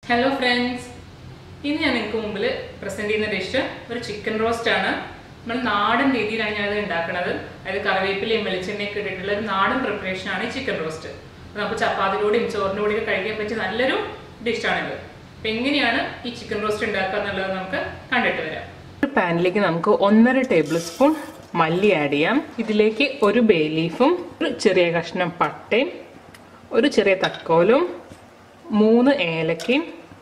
hello friends ഇന്ന് ഞാൻ നിങ്ങൾക്ക് മുമ്പിൽ പ്രസന്റ് ചെയ്യുന്ന ഡിഷ് ഒരു ചിക്കൻ റോസ്റ്റ് ആണ് നമ്മൾ നാടൻ രീതിയിലാണ് ഞാൻ അത് ഉണ്ടാക്കുന്നത് അതായത് കറിവേപ്പിലയും വെളിച്ചെണ്ണയൊക്കെ ഇട്ടിട്ടുള്ള ഒരു നാടൻ പ്രിപ്പറേഷൻ ആണ് ഈ ചിക്കൻ റോസ്റ്റ് അപ്പോൾ നമുക്ക് ചപ്പാത്തിലൂടെയും ചോറിൻ്റെ കൂടെയൊക്കെ കഴിക്കാൻ പറ്റിയ നല്ലൊരു ഡിഷാണിത് അപ്പം എങ്ങനെയാണ് ഈ ചിക്കൻ റോസ്റ്റ് ഉണ്ടാക്കുക എന്നുള്ളത് നമുക്ക് കണ്ടിട്ട് വരാം ഒരു പാനിലേക്ക് നമുക്ക് ഒന്നര ടേബിൾ സ്പൂൺ മല്ലി ആഡ് ചെയ്യാം ഇതിലേക്ക് ഒരു ബേ ലീഫും ഒരു ചെറിയ കഷ്ണം പട്ടയും ഒരു ചെറിയ തക്കോലും മൂന്ന് ഏലക്കയും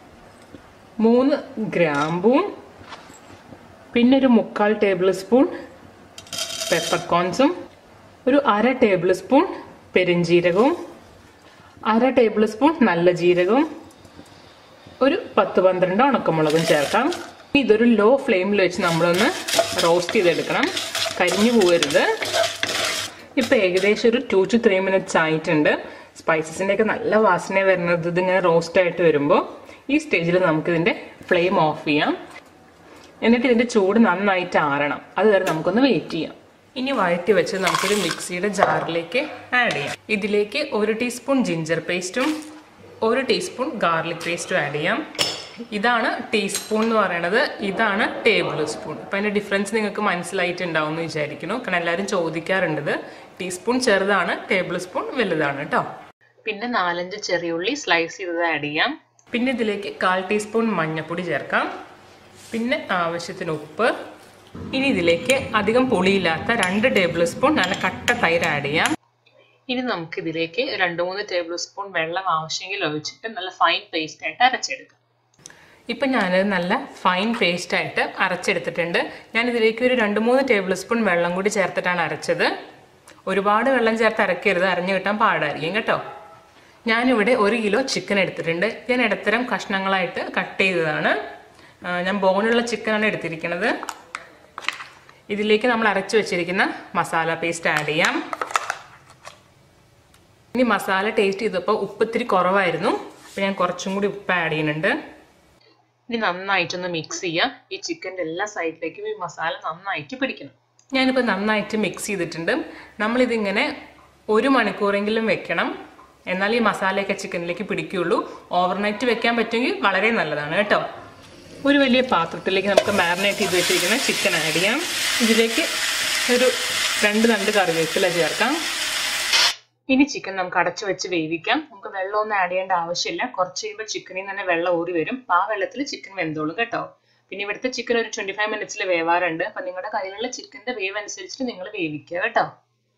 മൂന്ന് ഗ്രാമ്പും പിന്നെ ഒരു മുക്കാൽ ടേബിൾ സ്പൂൺ പെപ്പർകോൺസും ഒരു അര ടേബിൾ സ്പൂൺ പെരിഞ്ജീരകവും അര ടേബിൾ സ്പൂൺ നല്ല ജീരകവും ഒരു പത്ത് പന്ത്രണ്ട് ഉണക്കമുളകും ചേർക്കാം ഇതൊരു ലോ ഫ്ലെയിമിൽ വെച്ച് നമ്മളൊന്ന് റോസ്റ്റ് ചെയ്തെടുക്കണം കരിഞ്ഞു പോകരുത് ഇപ്പം ഏകദേശം ഒരു ടു ടു ത്രീ മിനിറ്റ്സ് ആയിട്ടുണ്ട് സ്പൈസസിൻ്റെ ഒക്കെ നല്ല വാസന വരുന്നത് ഇതിങ്ങനെ റോസ്റ്റ് ആയിട്ട് വരുമ്പോൾ ഈ സ്റ്റേജിൽ നമുക്കിതിൻ്റെ ഫ്ലെയിം ഓഫ് ചെയ്യാം എന്നിട്ട് ഇതിൻ്റെ ചൂട് നന്നായിട്ട് ആറണം അതുവരെ നമുക്കൊന്ന് വെയിറ്റ് ചെയ്യാം ഇനി വഴറ്റി വെച്ച് നമുക്കൊരു മിക്സിയുടെ ജാറിലേക്ക് ആഡ് ചെയ്യാം ഇതിലേക്ക് ഒരു ടീസ്പൂൺ ജിഞ്ചർ പേസ്റ്റും ഒരു ടീസ്പൂൺ ഗാർലിക് പേസ്റ്റും ആഡ് ചെയ്യാം ഇതാണ് ടീസ്പൂൺ എന്ന് പറയുന്നത് ഇതാണ് ടേബിൾ സ്പൂൺ അപ്പം അതിൻ്റെ ഡിഫറൻസ് നിങ്ങൾക്ക് മനസ്സിലായിട്ടുണ്ടാവും എന്ന് വിചാരിക്കുന്നു കാരണം എല്ലാവരും ചോദിക്കാറുണ്ട് ടീസ്പൂൺ ചെറുതാണ് ടേബിൾ സ്പൂൺ വലുതാണ് കേട്ടോ പിന്നെ നാലഞ്ച് ചെറിയുള്ളി സ്ലൈസ് ചെയ്തത് ആഡ് ചെയ്യാം പിന്നെ ഇതിലേക്ക് കാൽ ടീസ്പൂൺ മഞ്ഞൾപ്പൊടി ചേർക്കാം പിന്നെ ആവശ്യത്തിന് ഉപ്പ് ഇനി ഇതിലേക്ക് അധികം പുളിയില്ലാത്ത രണ്ട് ടേബിൾ സ്പൂൺ നല്ല കട്ട തൈര് ആഡ് ചെയ്യാം ഇനി നമുക്ക് ഇതിലേക്ക് രണ്ട് മൂന്ന് ടേബിൾ സ്പൂൺ വെള്ളം ആവശ്യമെങ്കിൽ ഒഴിച്ചിട്ട് നല്ല ഫൈൻ പേസ്റ്റ് ആയിട്ട് അരച്ചെടുക്കാം ഇപ്പം ഞാനത് നല്ല ഫൈൻ പേസ്റ്റ് ആയിട്ട് അരച്ചെടുത്തിട്ടുണ്ട് ഞാൻ ഇതിലേക്ക് ഒരു രണ്ട് മൂന്ന് ടേബിൾ സ്പൂൺ വെള്ളം കൂടി ചേർത്തിട്ടാണ് അരച്ചത് ഒരുപാട് വെള്ളം ചേർത്ത് അരക്കരുത് അരഞ്ഞു കിട്ടാൻ പാടായിരിക്കും കേട്ടോ ഞാനിവിടെ ഒരു കിലോ ചിക്കൻ എടുത്തിട്ടുണ്ട് ഞാൻ ഇടത്തരം കഷ്ണങ്ങളായിട്ട് കട്ട് ചെയ്തതാണ് ഞാൻ ബോണുള്ള ചിക്കനാണ് എടുത്തിരിക്കുന്നത് ഇതിലേക്ക് നമ്മൾ അരച്ചു വെച്ചിരിക്കുന്ന മസാല പേസ്റ്റ് ആഡ് ചെയ്യാം ഇനി മസാല ടേസ്റ്റ് ചെയ്തപ്പോൾ ഉപ്പ് ഇത്തിരി കുറവായിരുന്നു അപ്പോൾ ഞാൻ കുറച്ചും കൂടി ഉപ്പ് ആഡ് ചെയ്യുന്നുണ്ട് ഇനി നന്നായിട്ടൊന്ന് മിക്സ് ചെയ്യാം ഈ ചിക്കൻ്റെ എല്ലാ സൈഡിലേക്കും ഈ മസാല നന്നായിട്ട് പിടിക്കണം ഞാനിപ്പോൾ നന്നായിട്ട് മിക്സ് ചെയ്തിട്ടുണ്ട് നമ്മളിതിങ്ങനെ ഒരു മണിക്കൂറെങ്കിലും വെക്കണം എന്നാൽ ഈ മസാലയൊക്കെ ചിക്കനിലേക്ക് പിടിക്കുകയുള്ളൂ ഓവർനൈറ്റ് വെക്കാൻ പറ്റുമെങ്കിൽ വളരെ നല്ലതാണ് കേട്ടോ ഒരു വലിയ പാത്രത്തിലേക്ക് നമുക്ക് മാരിനേറ്റ് ചെയ്ത് വെച്ചിരിക്കുന്ന ചിക്കൻ ആഡ് ചെയ്യാം ഇതിലേക്ക് ഒരു രണ്ട് രണ്ട് കറിവേപ്പില ചേർക്കാം ഇനി ചിക്കൻ നമുക്ക് അടച്ചു വെച്ച് വേവിക്കാം നമുക്ക് വെള്ളമൊന്നും ആഡ് ചെയ്യേണ്ട ആവശ്യമില്ല കുറച്ച് കഴിയുമ്പോൾ ചിക്കനിൽ തന്നെ വെള്ളം ഊറി വരും ആ വെള്ളത്തിൽ ചിക്കൻ വെന്തോളും കേട്ടോ പിന്നെ ഇവിടുത്തെ ചിക്കൻ ഒരു ട്വന്റി ഫൈവ് മിനിറ്റ്സിൽ വേവാറുണ്ട് അപ്പം നിങ്ങളുടെ കയ്യിലുള്ള ചിക്കൻ്റെ വേവ് അനുസരിച്ചിട്ട് നിങ്ങൾ വേവിക്കുക കേട്ടോ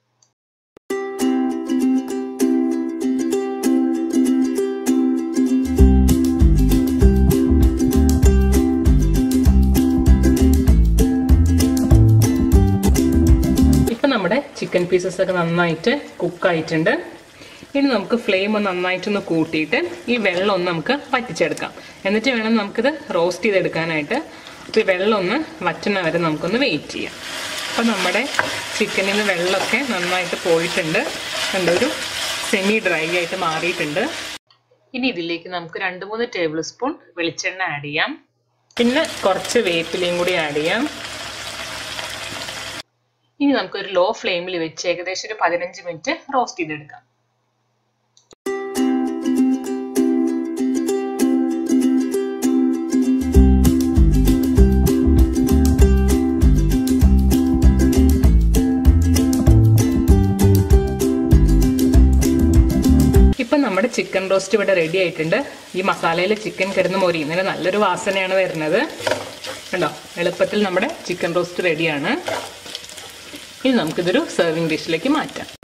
ഇപ്പം നമ്മുടെ ചിക്കൻ പീസസ് ഒക്കെ നന്നായിട്ട് കുക്കായിട്ടുണ്ട് ഇനി നമുക്ക് ഫ്ലെയിം ഒന്ന് നന്നായിട്ടൊന്ന് കൂട്ടിയിട്ട് ഈ വെള്ളം ഒന്ന് നമുക്ക് വറ്റിച്ചെടുക്കാം എന്നിട്ട് വേണം നമുക്കിത് റോസ്റ്റ് ചെയ്തെടുക്കാനായിട്ട് അപ്പോൾ ഈ വെള്ളം ഒന്ന് വറ്റുന്ന വരെ നമുക്കൊന്ന് വെയിറ്റ് ചെയ്യാം അപ്പോൾ നമ്മുടെ ചിക്കനിൽ നിന്ന് വെള്ളമൊക്കെ നന്നായിട്ട് പോയിട്ടുണ്ട് കണ്ട ഒരു സെമി ഡ്രൈ ആയിട്ട് മാറിയിട്ടുണ്ട് ഇനി ഇതിലേക്ക് നമുക്ക് രണ്ട് മൂന്ന് ടേബിൾ സ്പൂൺ വെളിച്ചെണ്ണ ആഡ് ചെയ്യാം പിന്നെ കുറച്ച് വേപ്പിലയും കൂടി ആഡ് ചെയ്യാം ഇനി നമുക്കൊരു ലോ ഫ്ലെയിമിൽ വെച്ച് ഏകദേശം ഒരു പതിനഞ്ച് മിനിറ്റ് റോസ്റ്റ് ചെയ്തെടുക്കാം ഇപ്പം നമ്മുടെ ചിക്കൻ റോസ്റ്റ് ഇവിടെ റെഡി ആയിട്ടുണ്ട് ഈ മസാലയിൽ ചിക്കൻ കിടന്ന് മൊരിയുന്നതിന് നല്ലൊരു വാസനയാണ് വരുന്നത് കണ്ടോ എളുപ്പത്തിൽ നമ്മുടെ ചിക്കൻ റോസ്റ്റ് റെഡിയാണ് ഇനി നമുക്കിതൊരു സെർവിങ് ഡിഷിലേക്ക് മാറ്റാം